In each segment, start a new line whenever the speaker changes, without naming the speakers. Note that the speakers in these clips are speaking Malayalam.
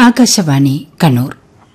ആകാശവാണി കണ്ണൂർ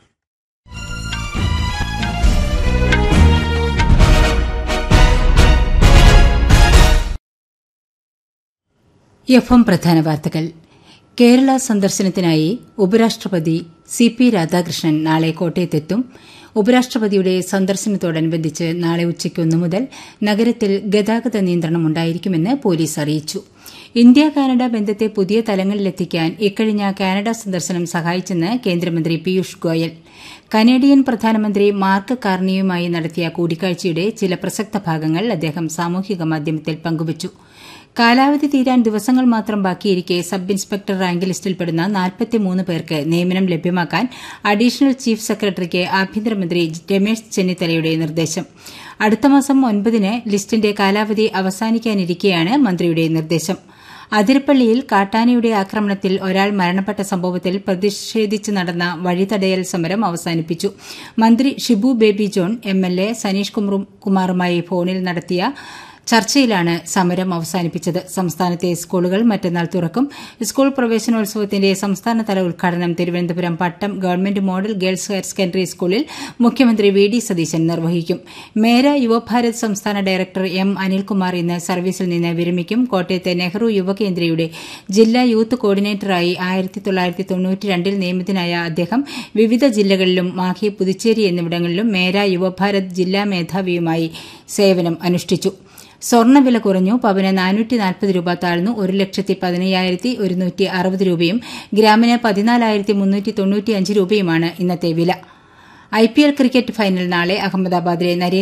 എഫ് എം പ്രധാന വാർത്തകൾ കേരള സന്ദർശനത്തിനായി ഉപരാഷ്ട്രപതി സി പി രാധാകൃഷ്ണൻ നാളെ കോട്ടയത്തെത്തും ഉപരാഷ്ട്രപതിയുടെ സന്ദർശനത്തോടനുബന്ധിച്ച് നാളെ ഉച്ചയ്ക്ക് ഒന്നു മുതൽ നഗരത്തിൽ ഗതാഗത നിയന്ത്രണം ഉണ്ടായിരിക്കുമെന്ന് പോലീസ് അറിയിച്ചു ഇന്ത്യ കാനഡ ബന്ധത്തെ പുതിയ തലങ്ങളിലെത്തിക്കാൻ ഇക്കഴിഞ്ഞ കാനഡ സന്ദർശനം സഹായിച്ചെന്ന് കേന്ദ്രമന്ത്രി പീയൂഷ് ഗോയൽ കനേഡിയൻ പ്രധാനമന്ത്രി മാർക്ക് കാർണിയുമായി നടത്തിയ കൂടിക്കാഴ്ചയുടെ ചില പ്രസക്ത ഭാഗങ്ങൾ അദ്ദേഹം സാമൂഹിക മാധ്യമത്തിൽ പങ്കുവച്ചു കാലാവധി തീരാൻ ദിവസങ്ങൾ മാത്രം ബാക്കിയിരിക്കെ സബ് ഇൻസ്പെക്ടർ റാങ്ക് ലിസ്റ്റിൽപ്പെടുന്ന നാൽപ്പത്തിമൂന്ന് പേർക്ക് നിയമനം ലഭ്യമാക്കാൻ അഡീഷണൽ ചീഫ് സെക്രട്ടറിക്ക് ആഭ്യന്തരമന്ത്രി രമേശ് ചെന്നിത്തലയുടെ നിർദ്ദേശം അടുത്ത മാസം ഒൻപതിന് ലിസ്റ്റിന്റെ കാലാവധി അവസാനിക്കാനിരിക്കെയാണ് മന്ത്രിയുടെ നിർദ്ദേശം അതിരപ്പള്ളിയിൽ കാട്ടാനയുടെ ആക്രമണത്തിൽ ഒരാൾ മരണപ്പെട്ട സംഭവത്തിൽ പ്രതിഷേധിച്ച് നടന്ന വഴിതടയൽ സമരം അവസാനിപ്പിച്ചു മന്ത്രി ഷിബു ബേബി ജോൺ എംഎൽഎ സനീഷ് കുമാറുമായി ഫോണിൽ നടത്തിയ ചർച്ചയിലാണ് സമരം അവസാനിപ്പിച്ചത് സംസ്ഥാനത്തെ സ്കൂളുകൾ മറ്റന്നാൾ തുറക്കും സ്കൂൾ പ്രവേശനോത്സവത്തിന്റെ സംസ്ഥാനതല ഉദ്ഘാടനം Thiruvananthapuram Pattom government model girls higher secondary സ്കൂളിൽ മുഖ്യമന്ത്രി വി ഡി സതീശൻ നിർവഹിക്കും മേര യുവഭാരത് സംസ്ഥാന ഡയറക്ടർ എം അനിൽകുമാർ ഇന്ന് സർവീസിൽ നിന്ന് വിരമിക്കും കോട്ടയത്തെ നെഹ്റു യുവകേന്ദ്രയുടെ ജില്ലാ യൂത്ത് കോർഡിനേറ്ററായി ആയിരത്തി തൊള്ളായിരത്തി തൊണ്ണൂറ്റിരണ്ടിൽ നിയമിതനായ അദ്ദേഹം വിവിധ ജില്ലകളിലും മാഹി പുതുച്ചേരി എന്നിവിടങ്ങളിലും മേര യുവഭാരത് ജില്ലാ മേധാവിയുമായി സേവനം അനുഷ്ഠിച്ചു സ്വർണ്ണവില കുറഞ്ഞു പവന് നാനൂറ്റി നാൽപ്പത് രൂപ താഴ്ന്നു ഒരു ലക്ഷത്തി പതിനയ്യായിരത്തി ഒരുന്നൂറ്റി അറുപത് രൂപയും ഗ്രാമിന് പതിനാലായിരത്തി മുന്നൂറ്റി തൊണ്ണൂറ്റിയഞ്ച് രൂപയുമാണ് ഇന്നത്തെ വില ഐപിഎൽ ക്രിക്കറ്റ് ഫൈനൽ നാളെ അഹമ്മദാബാദിലെ നരേന്ദ്ര